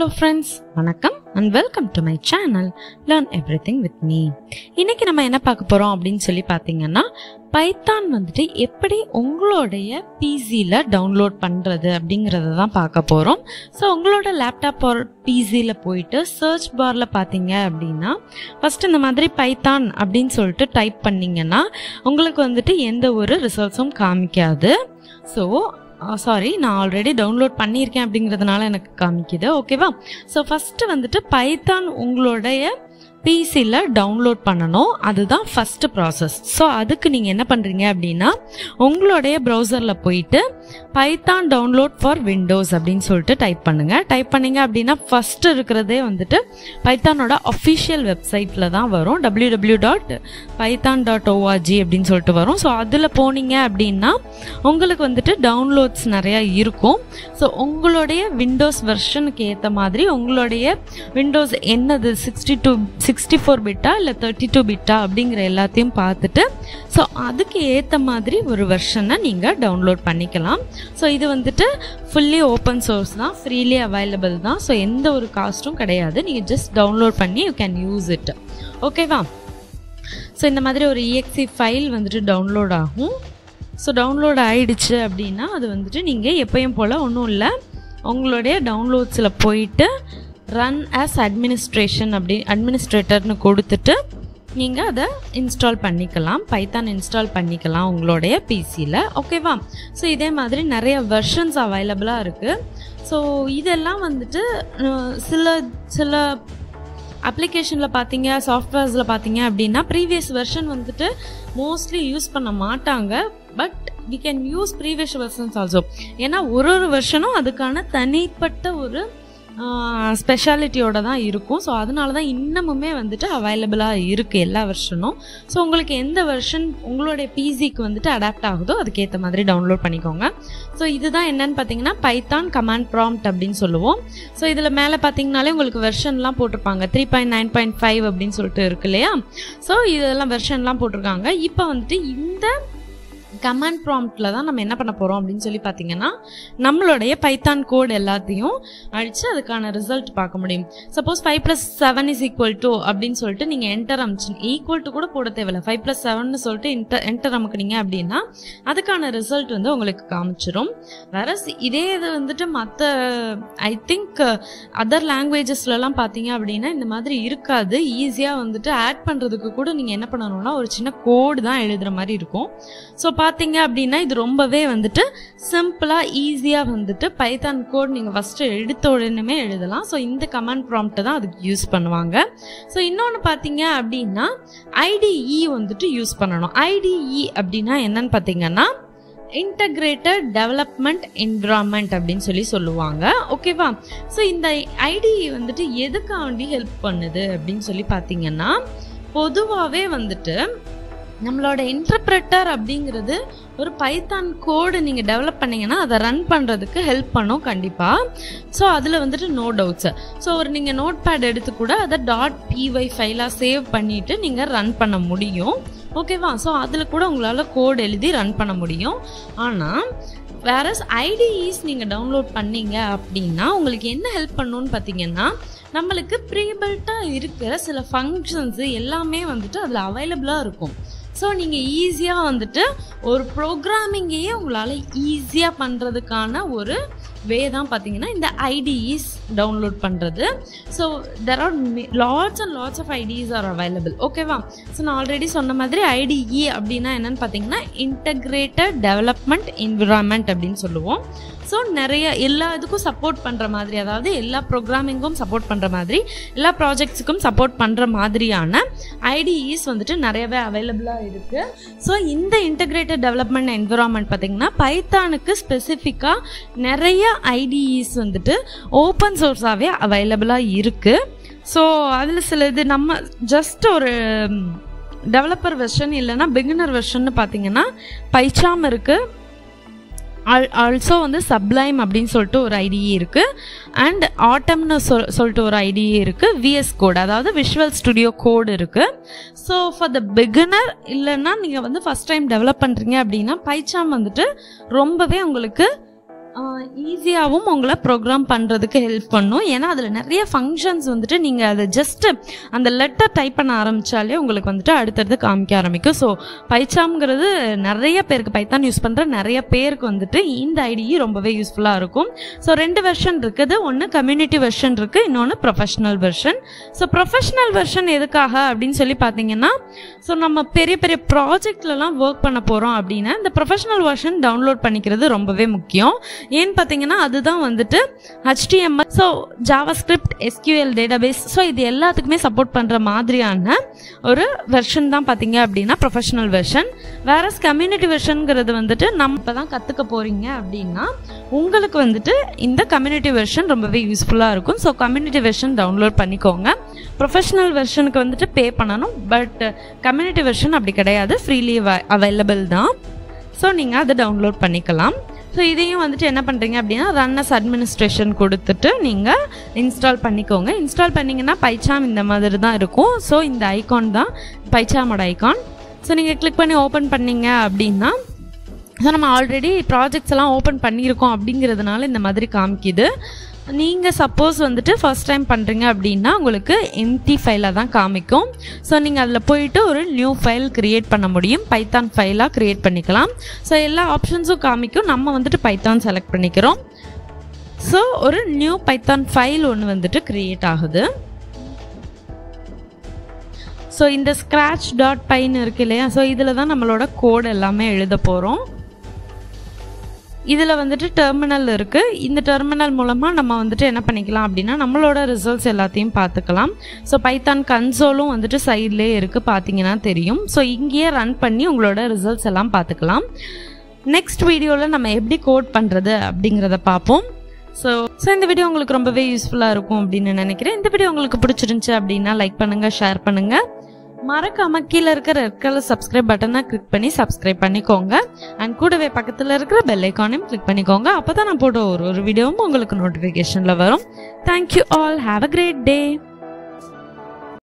hello friends வணக்கம் and welcome to my channel learn everything with me இன்னைக்கு நம்ம என்ன பார்க்க போகிறோம் அப்படின்னு சொல்லி பார்த்தீங்கன்னா பைத்தான் வந்துட்டு எப்படி உங்களுடைய பிசியில் டவுன்லோட் பண்ணுறது அப்படிங்கிறத தான் பார்க்க போகிறோம் ஸோ உங்களோட லேப்டாப் ஒரு பிசியில் போயிட்டு சர்ச் பாரில் பார்த்தீங்க அப்படின்னா ஃபஸ்ட்டு இந்த மாதிரி பைத்தான் அப்படின்னு சொல்லிட்டு டைப் பண்ணிங்கன்னா உங்களுக்கு வந்துட்டு எந்த ஒரு ரிசல்ட்ஸும் காமிக்காது ஸோ சாரி நான் ஆல்ரெடி டவுன்லோட் பண்ணியிருக்கேன் அப்படிங்கிறதுனால எனக்கு காமிக்குது ஓகேவா ஸோ ஃபஸ்ட்டு வந்துட்டு பைத்தான் உங்களுடைய பிசியில் டவுன்லோட் பண்ணணும் அதுதான் ஃபஸ்ட்டு ப்ராசஸ் ஸோ அதுக்கு நீங்கள் என்ன பண்ணுறீங்க அப்படின்னா உங்களுடைய ப்ரௌசரில் போயிட்டு பைத்தான் டவுன்லோட் ஃபார் விண்டோஸ் அப்படின்னு சொல்லிட்டு டைப் பண்ணுங்கள் டைப் பண்ணீங்க அப்படின்னா ஃபஸ்ட்டு இருக்கிறதே வந்துட்டு பைத்தானோட அஃபிஷியல் வெப்சைட்டில் தான் வரும் W W dot Python dot ORG அப்படின்னு சொல்லிட்டு வரும் ஸோ அதில் போனீங்க அப்படின்னா உங்களுக்கு வந்துட்டு டவுன்லோட்ஸ் நிறையா இருக்கும் ஸோ உங்களுடைய விண்டோஸ் வெர்ஷனுக்கு ஏற்ற மாதிரி உங்களுடைய விண்டோஸ் என்னது சிக்ஸ்டி டூ சிக்ஸ்டி ஃபோர் பிட்டா இல்லை தேர்ட்டி டூ பிட்டா அப்படிங்கிற எல்லாத்தையும் பார்த்துட்டு ஸோ அதுக்கு ஏற்ற மாதிரி ஒரு வெர்ஷனை நீங்கள் டவுன்லோட் பண்ணிக்கலாம் ஸோ இது வந்துட்டு ஃபுல்லி ஓப்பன் சோர்ஸ் தான் ஃப்ரீலி அவைலபிள் தான் ஸோ எந்த ஒரு காஸ்ட்டும் கிடையாது நீங்கள் ஜஸ்ட் டவுன்லோட் பண்ணி யூ கேன் யூஸ் இட் ஓகேவா ஸோ இந்த மாதிரி ஒரு இஎக்ஸி ஃபைல் வந்துட்டு டவுன்லோட் ஆகும் ஸோ டவுன்லோட் ஆயிடுச்சு அப்படின்னா அது வந்துட்டு நீங்கள் எப்பயும் போல் ஒன்றும் இல்லை உங்களுடைய டவுன்லோட்ஸில் போயிட்டு ரன் ஆஸ் அட்மினிஸ்ட்ரேஷன் அப்படி அட்மினிஸ்ட்ரேட்டர்னு கொடுத்துட்டு நீங்கள் அதை இன்ஸ்டால் பண்ணிக்கலாம் பைத்தான் இன்ஸ்டால் பண்ணிக்கலாம் உங்களுடைய பிசியில் ஓகேவா ஸோ இதே மாதிரி நிறைய வெர்ஷன்ஸ் அவைலபிளாக இருக்குது ஸோ இதெல்லாம் வந்துட்டு அஹ், சில சில அப்ளிகேஷனில் பார்த்தீங்க சாஃப்ட்வேர்ஸில் பார்த்தீங்க அப்படின்னா ப்ரீவியஸ் வெர்ஷன் வந்துட்டு மோஸ்ட்லி யூஸ் பண்ண மாட்டாங்க but we can use previous versions also ஏன்னா ஒரு ஒரு வெர்ஷனும் அதுக்கான தனிப்பட்ட ஒரு ஸ்பெஷாலிட்டியோட தான் இருக்கும் ஸோ அதனால தான் இன்னமுமே வந்துட்டு அவைலபிளாக இருக்குது எல்லா வெர்ஷனும் ஸோ உங்களுக்கு எந்த வெர்ஷன் உங்களுடைய பிசிக்கு வந்துட்டு அடாப்ட் ஆகுதோ அதுக்கேற்ற மாதிரி டவுன்லோட் பண்ணிக்கோங்க ஸோ இதுதான் என்னன்னு பார்த்தீங்கன்னா பைத்தான் கமாண்ட் ப்ராம்ப்ட் அப்படின்னு சொல்லுவோம் ஸோ இதில் மேலே பார்த்தீங்கனாலே உங்களுக்கு வெர்ஷன்லாம் போட்டிருப்பாங்க three point nine point five அப்படின்னு சொல்லிட்டு இருக்கு இல்லையா ஸோ இதெல்லாம் வெர்ஷன்லாம் போட்டிருக்காங்க இப்போ வந்துட்டு இந்த கமாண்ட் ப்ராம்ப்டில் தான் நம்ம என்ன பண்ண போகிறோம் அப்படின்னு சொல்லி பார்த்தீங்கன்னா நம்மளுடைய பைத்தான் கோட் எல்லாத்தையும் அழித்து அதுக்கான ரிசல்ட் பார்க்க முடியும் suppose five plus seven is equal to அப்படின்னு சொல்லிட்டு நீங்கள் என்டர் அமிச்சு ஈக்குவல் டு கூட போட தேவையில்ல ஃபைவ் ப்ளஸ் செவன் சொல்லிட்டு என்டர் என்டர் அமுக்குனீங்க அப்படின்னா அதுக்கான ரிசல்ட் வந்து உங்களுக்கு காமிச்சிரும் வேற இதே இது வந்துட்டு மற்ற ஐ திங்க் அதர் லாங்குவேஜஸ்லலாம் பார்த்தீங்க அப்படின்னா இந்த மாதிரி இருக்காது ஈஸியாக வந்துட்டு ஆட் பண்ணுறதுக்கு கூட நீங்கள் என்ன பண்ணணும்னா ஒரு சின்ன கோடு தான் எழுதுகிற மாதிரி இருக்கும் ஸோ பார்த்தீங்க அப்படின்னா இது ரொம்பவே வந்துட்டு சிம்பிளாக ஈஸியாக வந்துட்டு பைத்தான் கோட் நீங்கள் ஃபஸ்ட்டு எடுத்த உடனே எழுதலாம் ஸோ இந்த கமாண்ட் ப்ராம்ப்ட்டை தான் அதுக்கு யூஸ் பண்ணுவாங்க ஸோ இன்னொன்று பார்த்தீங்க அப்படின்னா ஐடிஇ வந்துட்டு யூஸ் பண்ணணும் ஐடிஇ அப்படின்னா என்னன்னு பார்த்தீங்கன்னா இன்டகிரேட்டட் டெவலப்மெண்ட் என்விரான்மெண்ட் அப்படின்னு சொல்லி சொல்லுவாங்க ஓகேவா ஸோ இந்த ஐடிஇ வந்துட்டு எதுக்காண்டி ஹெல்ப் பண்ணுது அப்படின்னு சொல்லி பார்த்தீங்கன்னா பொதுவாகவே வந்துட்டு நம்மளோட இன்டர்பிரட்டர் அப்படிங்கிறது ஒரு பைத்தான் கோடு நீங்கள் டெவலப் பண்ணீங்கன்னா அதை ரன் பண்ணுறதுக்கு ஹெல்ப் பண்ணும் கண்டிப்பாக ஸோ அதில் வந்துட்டு நோ டவுட்ஸு ஸோ ஒரு நீங்கள் நோட் பேட் எடுத்து கூட அதை டாட் பிஒய் ஃபைலாக சேவ் பண்ணிவிட்டு நீங்கள் ரன் பண்ண முடியும் ஓகேவா ஸோ அதில் கூட உங்களால் கோட் எழுதி ரன் பண்ண முடியும் ஆனால் வேற ஐடிஇஸ் நீங்கள் டவுன்லோட் பண்ணீங்க அப்படின்னா உங்களுக்கு என்ன ஹெல்ப் பண்ணுன்னு பார்த்தீங்கன்னா நம்மளுக்கு ப்ரீபில்ட்டாக இருக்கிற சில ஃபங்க்ஷன்ஸு எல்லாமே வந்துட்டு அதில் அவைலபிளாக இருக்கும் ஸோ நீங்கள் ஈஸியாக வந்துட்டு ஒரு ப்ரோக்ராமிங்கையே உங்களால் ஈஸியாக பண்ணுறதுக்கான ஒரு வே தான் பார்த்தீங்கன்னா இந்த ஐடிஇஸ் டவுன்லோட் பண்ணுறது so there are lots and lots of IDEs are available ஓகேவா ஸோ நான் ஆல்ரெடி சொன்ன மாதிரி ஐடிஇ அப்படின்னா என்னன்னு பார்த்தீங்கன்னா இன்டகிரேட்டட் டெவலப்மெண்ட் என்விரான்மெண்ட் அப்படின்னு சொல்லுவோம் ஸோ நிறைய எல்லா இதுக்கும் சப்போர்ட் பண்ணுற மாதிரி அதாவது எல்லா ப்ரோக்ராமிங்கும் சப்போர்ட் பண்ணுற மாதிரி எல்லா ப்ராஜெக்ட்ஸுக்கும் சப்போர்ட் பண்ணுற மாதிரியான ஐடிஇஸ் வந்துட்டு நிறையவே அவைலபிளாக இருக்குது ஸோ இந்த இன்டகிரேட்டட் டெவலப்மெண்ட் என்விரான்மெண்ட் பார்த்திங்கன்னா பைத்தானுக்கு ஸ்பெசிஃபிக்காக நிறைய ஐடிஇஸ் வந்துட்டு ஓப்பன் சோர்ஸாகவே அவைலபிளாக இருக்குது ஸோ அதில் சில இது நம்ம ஜஸ்ட் ஒரு டெவலப்பர் வெர்ஷன் இல்லைன்னா பிகினர் வெர்ஷன் பார்த்தீங்கன்னா பைச்சாம் இருக்குது ஆல் ஆல்சோ வந்து சப்ளைம் அப்படின்னு சொல்லிட்டு ஒரு ஐடிஇ இருக்குது அண்ட் ஆட்டம்னு சொல் சொல்லிட்டு ஒரு ஐடிஇ இருக்குது விஎஸ் கோட் அதாவது விஷுவல் ஸ்டுடியோ கோடு இருக்குது ஸோ ஃபார் த பிகினர் இல்லைன்னா நீங்கள் வந்து ஃபஸ்ட் டைம் டெவலப் பண்ணுறீங்க அப்படின்னா பைச்சாம் வந்துட்டு ரொம்பவே உங்களுக்கு ஈஸியாகவும் உங்களை ப்ரோக்ராம் பண்ணுறதுக்கு ஹெல்ப் பண்ணும் ஏன்னா அதில் நிறைய ஃபங்க்ஷன்ஸ் வந்துட்டு நீங்கள் அதை ஜஸ்ட்டு அந்த லெட்டர் டைப் பண்ண ஆரம்பித்தாலே உங்களுக்கு வந்துட்டு அடுத்தடுத்து காமிக்க ஆரம்பிக்கும் ஸோ பைச்சாம்ங்கிறது நிறைய பேருக்கு பைத்தான் யூஸ் பண்ணுற நிறைய பேருக்கு வந்துட்டு இந்த ஐடியை ரொம்பவே யூஸ்ஃபுல்லாக இருக்கும் ஸோ ரெண்டு வெர்ஷன் இருக்குது ஒன்று கம்யூனிட்டி வெர்ஷன் இருக்குது இன்னொன்று professional version so professional version எதுக்காக அப்படின்னு சொல்லி பார்த்தீங்கன்னா ஸோ நம்ம பெரிய பெரிய ப்ராஜெக்ட்லலாம் ஒர்க் பண்ண போகிறோம் அப்படின்னா இந்த ப்ரொஃபஷனல் வெர்ஷன் டவுன்லோட் பண்ணிக்கிறது ரொம்பவே முக்கியம் ஏன்னு பார்த்தீங்கன்னா அதுதான் வந்துட்டு HTML so JavaScript SQL database so இது எல்லாத்துக்குமே சப்போர்ட் பண்ணுற மாதிரியான ஒரு வெர்ஷன் தான் பார்த்தீங்க அப்படின்னா ப்ரொஃபஷனல் வெர்ஷன் வேற கம்யூனிட்டி வெர்ஷனுங்கிறது வந்துட்டு நம்ம இப்போ தான் கற்றுக்க போகிறீங்க அப்படின்னா உங்களுக்கு வந்துட்டு இந்த கம்யூனிட்டி வெர்ஷன் ரொம்பவே யூஸ்ஃபுல்லாக இருக்கும் ஸோ கம்யூனிட்டி வெர்ஷன் டவுன்லோட் பண்ணிக்கோங்க ப்ரொஃபஷனல் வெர்ஷனுக்கு வந்துட்டு பே பண்ணணும் பட் கம்யூனிட்டி வெர்ஷன் அப்படி கிடையாது ஃப்ரீலி அவைலபிள் தான் ஸோ நீங்கள் அதை டவுன்லோட் பண்ணிக்கலாம் ஸோ இதையும் வந்துட்டு என்ன பண்ணுறீங்க அப்படின்னா ரன்னஸ் அட்மினிஸ்ட்ரேஷன் கொடுத்துட்டு நீங்கள் இன்ஸ்டால் பண்ணிக்கோங்க இன்ஸ்டால் பண்ணிங்கன்னா பைச்சாம் இந்த மாதிரி தான் இருக்கும் ஸோ இந்த ஐகான் தான் பைச்சாமோட ஐகான் ஸோ நீங்கள் கிளிக் பண்ணி ஓப்பன் பண்ணீங்க அப்படின்னா ஸோ நம்ம ஆல்ரெடி ப்ராஜெக்ட்ஸ் எல்லாம் ஓப்பன் பண்ணியிருக்கோம் அப்படிங்கிறதுனால இந்த மாதிரி காமிக்குது நீங்கள் சப்போஸ் வந்துட்டு ஃபர்ஸ்ட் டைம் பண்ணுறீங்க அப்படின்னா உங்களுக்கு எம்டி ஃபைலாக தான் காமிக்கும் ஸோ நீங்கள் அதில் போயிட்டு ஒரு நியூ ஃபைல் க்ரியேட் பண்ண முடியும் பைத்தான் ஃபைலாக க்ரியேட் பண்ணிக்கலாம் ஸோ எல்லா ஆப்ஷன்ஸும் காமிக்கும் நம்ம வந்துட்டு பைத்தான் செலக்ட் பண்ணிக்கிறோம் ஸோ ஒரு நியூ பைத்தான் ஃபைல் ஒன்று வந்துட்டு க்ரியேட் ஆகுது ஸோ இந்த ஸ்க்ராட்ச் டாட் பைன்னு இருக்கு இல்லையா ஸோ இதில் தான் நம்மளோட கோட் எல்லாமே எழுத போகிறோம் இதில் வந்துட்டு டெர்மினல் இருக்குது இந்த டெர்மினல் மூலமாக நம்ம வந்துட்டு என்ன பண்ணிக்கலாம் அப்படின்னா நம்மளோட ரிசல்ட்ஸ் எல்லாத்தையும் பார்த்துக்கலாம் ஸோ பைத்தான் கன்சோலும் வந்துட்டு சைட்லேயே இருக்குது பார்த்தீங்கன்னா தெரியும் ஸோ இங்கேயே ரன் பண்ணி உங்களோட ரிசல்ட்ஸ் எல்லாம் பார்த்துக்கலாம் நெக்ஸ்ட் வீடியோவில் நம்ம எப்படி கோட் பண்ணுறது அப்படிங்கிறத பார்ப்போம் ஸோ ஸோ இந்த வீடியோ உங்களுக்கு ரொம்பவே யூஸ்ஃபுல்லாக இருக்கும் அப்படின்னு நினைக்கிறேன் இந்த வீடியோ உங்களுக்கு பிடிச்சிருந்துச்சு அப்படின்னா லைக் பண்ணுங்கள் ஷேர் பண்ணுங்கள் மறக்காம கீழே இருக்கிற ரெட் கலர் சப்ஸ்கிரைப் பட்டனை கிளிக் பண்ணி சப்ஸ்கிரைப் பண்ணிக்கோங்க அண்ட் கூடவே பக்கத்தில் இருக்கிற பெல் ஐக்கானையும் கிளிக் பண்ணிக்கோங்க அப்போ தான் நான் போட்ட ஒரு ஒரு வீடியோவும் உங்களுக்கு நோட்டிஃபிகேஷனில் வரும் thank you all have a great day